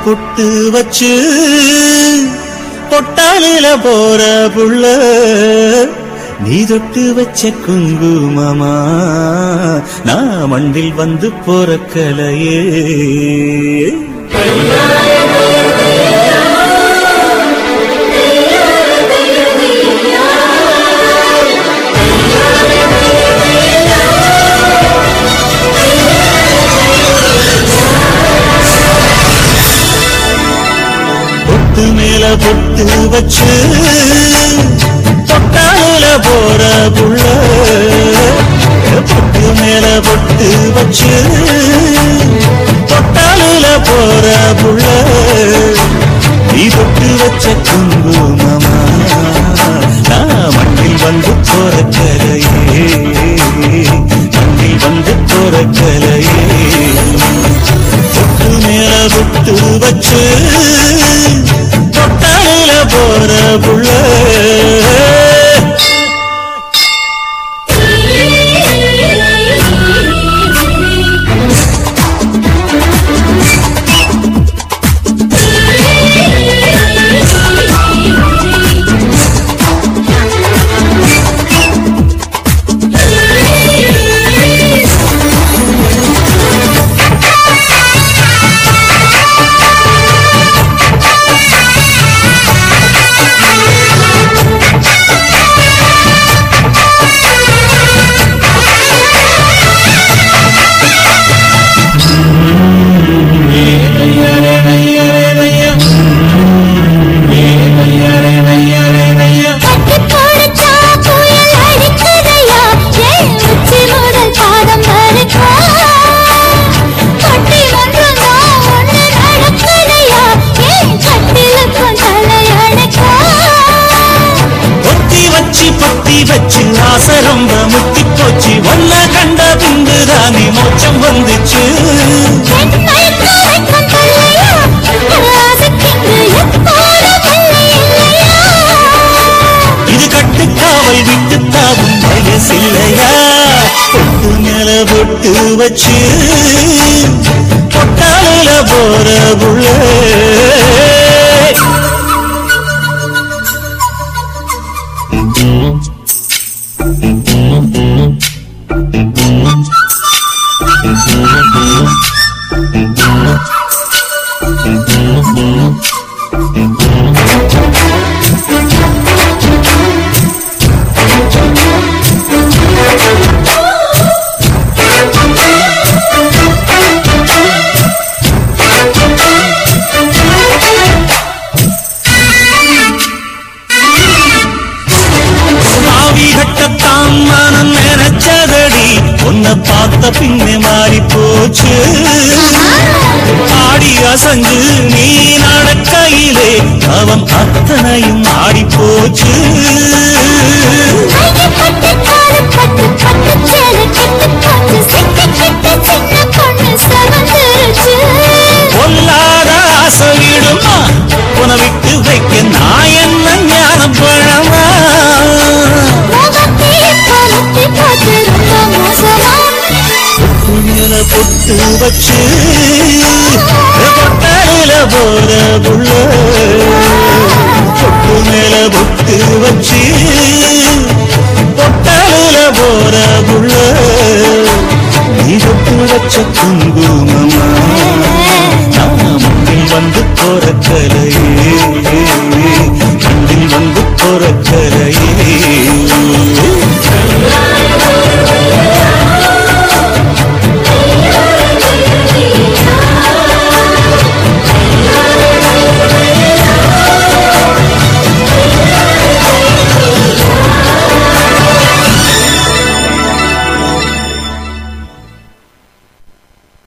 பொட்டு வச்சு பொட்டாலில போற புள்ள நீ தொட்டு வச்ச குங்குமமா நான் மண்டில் வந்து போற கலையே பொட்டு மேல பொட்டு வச்சு பொட்டால போற புள்ள பொட்டு மேல பொட்டு வச்சு பொட்டால போற புள்ள நீ பொட்டு வச்ச குங்குமமா நான் மண்ணில் வந்து போற கலையே மண்ணில் வந்து போற கலையே பொட்டு மேல பொட்டு வச்சு தொட்டால போற புள்ள கட்டி போடுச்சா புயல் அடிக்குதையா ஏன் உச்சி முதல் பாதம் வரைக்கும் கட்டி ஒன்றும் ஒன்று நடக்குதையா ஏன் கட்டிலுக்கும் தலையணைக்கும் பொத்தி வச்சு பொத்தி வச்சு ஆசை ரொம்ப முத்தி போச்சு ஒன்ன கண்ட பின்பு தானே மோச்சம் வந்துச்சு என்னை கரைக்கும் தொல்லையா ஆசைக்கின்று எப்போதும் இல்லை இல்லையா இது கட்டுக்காவல் விட்டு தாவும் வயசில்லையா பொட்டு மேல பொட்டு வச்சு பொட்டால போற புள்ள ஆவி கட்டத்தான் மனம் நினைச்சதடி உன்னை பார்த்த பின்னே மாறி போச்சு ஆடி அசங்கு நீ நடக்கையிலே அவன் அத்தனையும் ஆடி போச்சு கையை பட்டு காது பட்டு பட்டு சேலை கெட்டு போச்சு சிக்கி கிட்ட சின்ன பொண்ணு செவந்துருச்சு பொல்லாத ஆசையிடுமா உன விட்டு வைக்க நான் என்ன ஞானம் பழமா முகத்தை பழுத்தி போச்சு ரொம்ப மோசமா மேல பொட்டு வச்சு பொட்டாயில போற புள்ள பொட்டு மேல பொட்டு வச்சு பொட்டாயில போற புள்ள நீ பொட்டு வச்ச குங்குமமா நான் முன்னில் வந்து போற கலையே